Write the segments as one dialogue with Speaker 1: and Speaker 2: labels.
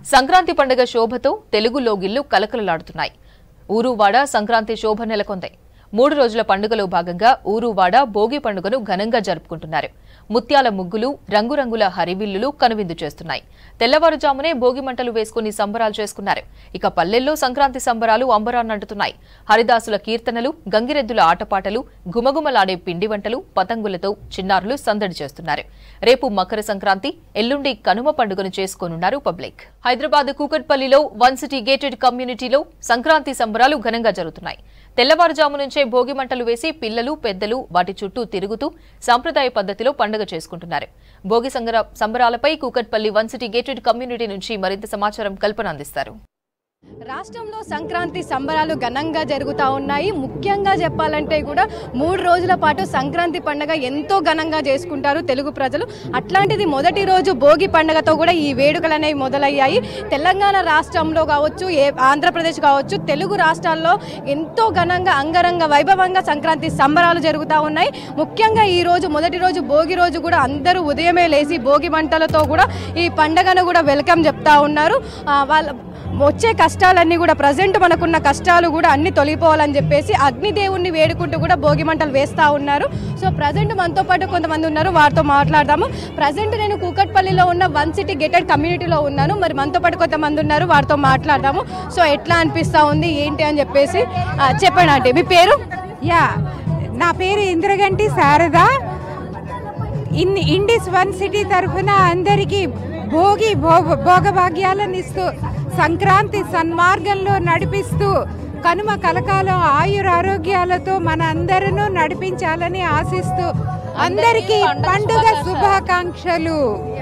Speaker 1: సంక్రాంతి పండుగ శోభతో తెలుగు లోగిళ్లు కలకలలాడుతున్నాయి ఊరువాడ సంక్రాంతి శోభ నెలకొంది మూడు రోజుల పండుగలో భాగంగా ఊరువాడ భోగి పండుగను ఘనంగా జరుపుకుంటున్నారు ముత్యాల ముగ్గులు రంగురంగుల హరివిల్లులు కనువిందు చేస్తున్నాయి తెల్లవారుజామునే భోగి మంటలు వేసుకుని సంబరాలు చేసుకున్నారు ఇక పల్లెల్లో సంక్రాంతి సంబరాలు అంబరాన్నంటున్నాయి హరిదాసుల కీర్తనలు గంగిరెద్దుల ఆటపాటలు గుమగుమలాడే పిండి వంటలు పతంగులతో చిన్నారులు సందడి చేస్తున్నారు రేపు మకర సంక్రాంతి ఎల్లుండి కనుమ పండుగను చేసుకోనున్నారు పబ్లిక్ హైదరాబాద్ కూకట్పల్లిలో వన్ సిటీ గేటెడ్ కమ్యూనిటీలో సంక్రాంతి సంబరాలు ఘనంగా జరుగుతున్నాయి తెల్లవారుజాము నుంచే భోగి మంటలు వేసి పిల్లలు పెద్దలు వాటి చుట్టూ తిరుగుతూ సాంప్రదాయ పద్ధతిలో పండుగ చేసుకుంటున్నారు భోగి సంగర సంబరాలపై Kukatpally one city gated community నుంచి మరింత సమాచారం కల్పన అందిస్తారు
Speaker 2: రాష్ట్రంలో సంక్రాంతి సంబరాలు ఘనంగా జరుగుతూ ఉన్నాయి ముఖ్యంగా చెప్పాలంటే కూడా మూడు రోజుల పాటు సంక్రాంతి పండుగ ఎంతో ఘనంగా చేసుకుంటారు తెలుగు ప్రజలు అట్లాంటిది మొదటి రోజు భోగి పండుగతో కూడా ఈ వేడుకలు అనేవి మొదలయ్యాయి తెలంగాణ రాష్ట్రంలో కావచ్చు ఏ ఆంధ్రప్రదేశ్ కావచ్చు తెలుగు రాష్ట్రాల్లో ఎంతో ఘనంగా అంగరంగ వైభవంగా సంక్రాంతి సంబరాలు జరుగుతూ ఉన్నాయి ముఖ్యంగా ఈ రోజు మొదటి రోజు భోగి రోజు కూడా అందరూ ఉదయమే లేచి భోగి మంటలతో కూడా ఈ పండగను కూడా వెల్కమ్ చెప్తా ఉన్నారు ఆ, వాళ్ళ వచ్చే కష్టాలన్నీ కూడా ప్రజెంట్ మనకున్న కష్టాలు కూడా అన్ని తొలగిపోవాలని చెప్పేసి అగ్నిదేవుణ్ణి వేడుకుంటూ కూడా భోగి మంటలు వేస్తూ ఉన్నారు సో ప్రజెంట్ మనతో పాటు కొంతమంది ఉన్నారు వారితో మాట్లాడదాము ప్రజెంట్ నేను కూకట్పల్లిలో ఉన్న వన్ సిటీ గెటెడ్ కమ్యూనిటీలో ఉన్నాను మరి మనతో పాటు కొంతమంది ఉన్నారు వారితో మాట్లాడదాము సో ఎట్లా అనిపిస్తూ ఉంది ఏంటి అని చెప్పేసి ఆ, చెప్పండి అంటే మీ పేరు
Speaker 3: యా నా పేరు Indraganti Sharada in Indis one city తరఫున అందరికీ భోగి భోగ భోగభాగ్యాలను ఇస్తూ సంక్రాంతి సన్మార్గంలో నడిపిస్తూ కనుమ కలకాలం ఆయుర ఆరోగ్యాలతో మన అందరూ నడిపించాలని ఆశిస్తూ అందరికీ పండుగ శుభాకాంక్షలు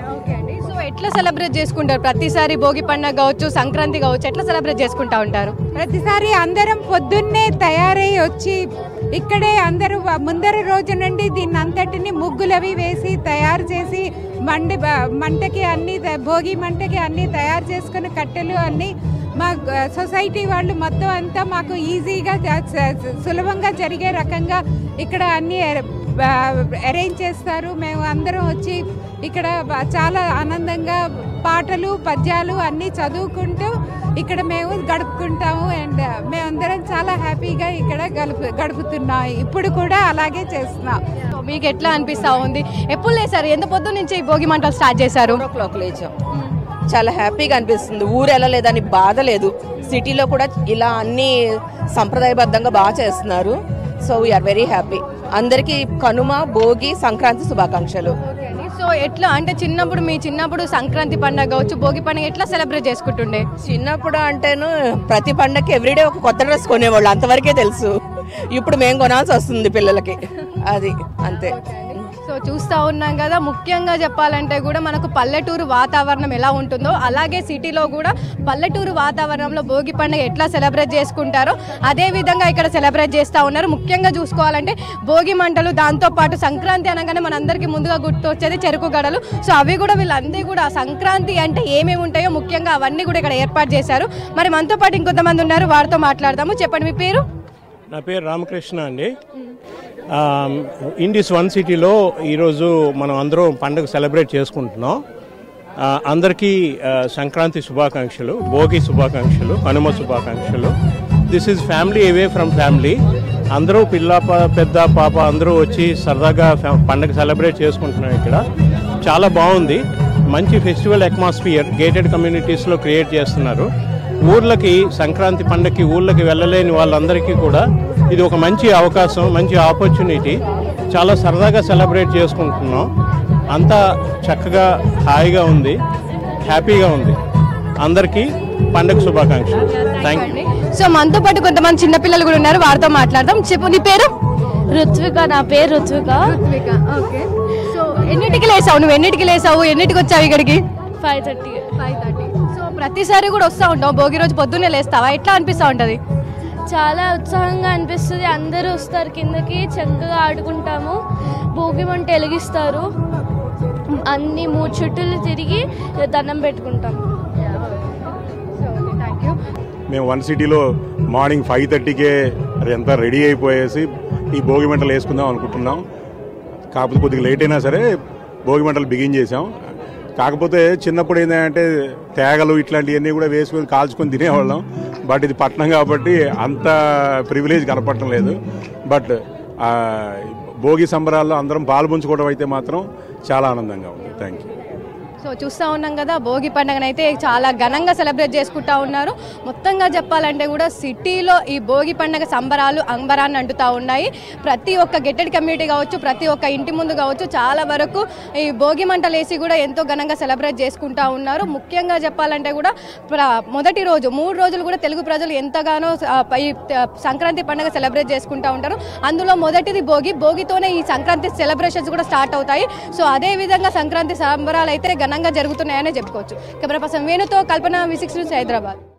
Speaker 2: సో ఎట్లా సెలబ్రేట్ చేసుకుంటారు ప్రతిసారి భోగి పండుగ కావచ్చు సంక్రాంతి కావచ్చు ఎట్లా సెలబ్రేట్ చేసుకుంటా ఉంటారు
Speaker 3: ప్రతిసారి అందరం పొద్దున్నే తయారై వచ్చి ఇక్కడే అందరూ వ- ముందర రోజు నుండి దీన్ని అంతటిని ముగ్గులవి వేసి తయారు చేసి మండి బ- మంటకి అన్ని త- భోగి మంటకి అన్ని తయారు చేసుకుని కట్టెలు అన్ని మా గ- సొసైటీ వాళ్ళు మొత్తం అంతా మాకు ఈజీగా జ- స- సులభంగా జరిగే రకంగా ఇక్కడ అన్ని అర- బ- అరేంజ్ చేస్తారు మేము అందరం వచ్చి ఇక్కడ బ- చాలా ఆనందంగా పాటలు పద్యాలు అన్నీ చదువుకుంటూ ఇక్కడ మేము గడుపుకుంటాము అండ్ మేమందరం చాలా హ్యాపీగా ఇక్కడ గడుపు గడుపుతున్నాం ఇప్పుడు కూడా అలాగే చేస్తున్నాం
Speaker 2: సో మీకు ఎట్లా అనిపిస్తా ఉంది ఎప్పుడు లేసారు ఎంత పొద్దు నుంచి ఈ భోగి మంటలు స్టార్ట్ చేశారు
Speaker 4: ఫోర్ ఓ క్లాక్ లేచాం చాలా హ్యాపీగా అనిపిస్తుంది ఊరు వెళ్ళలేదని బాధ లేదు సిటీలో కూడా ఇలా అన్ని సంప్రదాయబద్ధంగా బాగా చేస్తున్నారు సో వీఆర్ వెరీ హ్యాపీ అందరికీ కనుమ భోగి సంక్రాంతి శుభాకాంక్షలు
Speaker 2: సో ఎట్లా అంటే చిన్నప్పుడు మీ చిన్నప్పుడు సంక్రాంతి పండుగ కావచ్చు భోగి పండుగ ఎట్లా సెలబ్రేట్ చేసుకుంటుండే
Speaker 4: చిన్నప్పుడు అంటేను ప్రతి పండగకి ఎవ్రీడే ఒక కొత్త డ్రెస్ కొనేవాళ్ళు అంతవరకే తెలుసు ఇప్పుడు మేము కొనాల్సి వస్తుంది పిల్లలకి అది అంతే
Speaker 2: సో చూస్తూ ఉన్నాం కదా ముఖ్యంగా చెప్పాలంటే కూడా మనకు పల్లెటూరు వాతావరణం ఎలా ఉంటుందో అలాగే సిటీలో కూడా పల్లెటూరు వాతావరణంలో భోగి పండుగ ఎట్లా సెలబ్రేట్ చేసుకుంటారో అదే విధంగా ఇక్కడ సెలబ్రేట్ చేస్తూ ఉన్నారు ముఖ్యంగా చూసుకోవాలంటే భోగి మంటలు దాంతో పాటు సంక్రాంతి అనగానే మనందరికీ ముందుగా గుర్తొచ్చేది చెరుకు గడలు సో అవి కూడా వీళ్ళందరూ కూడా సంక్రాంతి అంటే ఏమేమి ఉంటాయో ముఖ్యంగా అవన్నీ కూడా ఇక్కడ ఏర్పాటు చేశారు మరి మనతో పాటు ఇంకొంతమంది ఉన్నారు వారితో మాట్లాడదాము చెప్పండి మీ పేరు
Speaker 5: నా పేరు రామకృష్ణ అండి ఆ, ఇండిస్ వన్ సిటీలో ఈరోజు మనం అందరం పండుగ సెలబ్రేట్ చేసుకుంటున్నాం ఆ, అందరికీ ఆ, సంక్రాంతి శుభాకాంక్షలు భోగి శుభాకాంక్షలు హనుమ శుభాకాంక్షలు this is family away from family అందరూ పిల్ల ప- పెద్ద పాప అందరూ వచ్చి సరదాగా ఫ్యా- పండుగ సెలబ్రేట్ చేసుకుంటున్నాం ఇక్కడ చాలా బాగుంది మంచి ఫెస్టివల్ అట్మాస్ఫియర్ గేటెడ్ కమ్యూనిటీస్లో క్రియేట్ చేస్తున్నారు ఊర్లకి సంక్రాంతి పండగకి ఊర్లకి వెళ్ళలేని వాళ్ళందరికీ కూడా ఇది ఒక మంచి అవకాశం మంచి ఆపర్చునిటీ చాలా సరదాగా సెలబ్రేట్ చేసుకుంటున్నాం అంతా చక్కగా హాయిగా ఉంది హ్యాపీగా ఉంది అందరికీ పండగ శుభాకాంక్షలు థ్యాంక్ యూ
Speaker 2: సో మనతో పాటు కొంతమంది చిన్నపిల్లలు కూడా ఉన్నారు వారితో మాట్లాడదాం చెప్పు నీ పేరు
Speaker 6: రుత్విక నా పేరు రుత్విక
Speaker 2: ఓకే సో ఎన్నిటికి లేసావు నువ్వు ఎన్నిటికి లేసావు ఎన్నిటికి వచ్చావు ఇక్కడికి
Speaker 6: five thirty
Speaker 2: five thirty so ప్రతిసారి కూడా వస్తూ ఉంటావు భోగి రోజు పొద్దున్నే లేస్తావా ఎట్లా అనిపిస్తూ ఉంటుంది
Speaker 6: చాలా ఉత్సాహంగా అనిపిస్తుంది అందరూ వస్తారు కిందకి చక్కగా ఆడుకుంటాము భోగి మంట వెలిగిస్తారు అన్ని మూడు చుట్టూలు తిరిగి దండం పెట్టుకుంటాం
Speaker 2: థ్యాంక్ యూ
Speaker 7: మేము వన్ సిటీలో మార్నింగ్ ఫైవ్ థర్టీకే అది అంతా రెడీ అయిపోయేసి ఈ భోగి మంటలు వేసుకుందాం అనుకుంటున్నాం కాకపోతే కొద్దిగా లేట్ అయినా సరే భోగి మంటలు బిగిన్ చేసాం కాకపోతే చిన్నప్పుడు ఏంటంటే తేగలు ఇట్లాంటివన్నీ కూడా వేసుకొని కాల్చుకొని తినేవాళ్ళం బట్ ఇది పట్టణం కాబట్టి అంత ప్రివిలేజ్ కనపడటం లేదు బట్ ఆ, భోగి సంబరాల్లో అందరం పాల్పంచుకోవడం అయితే మాత్రం చాలా ఆనందంగా ఉంది థ్యాంక్ యూ
Speaker 2: సో చూస్తూ ఉన్నాం కదా భోగి పండుగనైతే చాలా ఘనంగా సెలబ్రేట్ చేసుకుంటా ఉన్నారు మొత్తంగా చెప్పాలంటే కూడా సిటీలో ఈ భోగి పండుగ సంబరాలు అంబరాన్ని అంటుతా ఉన్నాయి ప్రతి ఒక్క గెట్టెడ్ కమ్యూనిటీ కావచ్చు ప్రతి ఒక్క ఇంటి ముందు కావచ్చు చాలా వరకు ఈ భోగి మంటలు వేసి కూడా ఎంతో ఘనంగా సెలబ్రేట్ చేసుకుంటా ఉన్నారు ముఖ్యంగా చెప్పాలంటే కూడా ప్ర- మొదటి రోజు మూడు రోజులు కూడా తెలుగు ప్రజలు ఎంతగానో ఆ, ఈ త- సంక్రాంతి పండుగ సెలబ్రేట్ చేసుకుంటా ఉంటారు అందులో మొదటిది భోగి భోగితోనే ఈ సంక్రాంతి సెలబ్రేషన్స్ కూడా స్టార్ట్ అవుతాయి సో అదే విధంగా సంక్రాంతి సంబరాలు అయితే ఘనంగా జరుగుతున్నాయనే చెప్పుకోవచ్చు కెమెరా పర్సన్ వేణుతో Kalpana V six news Hyderabad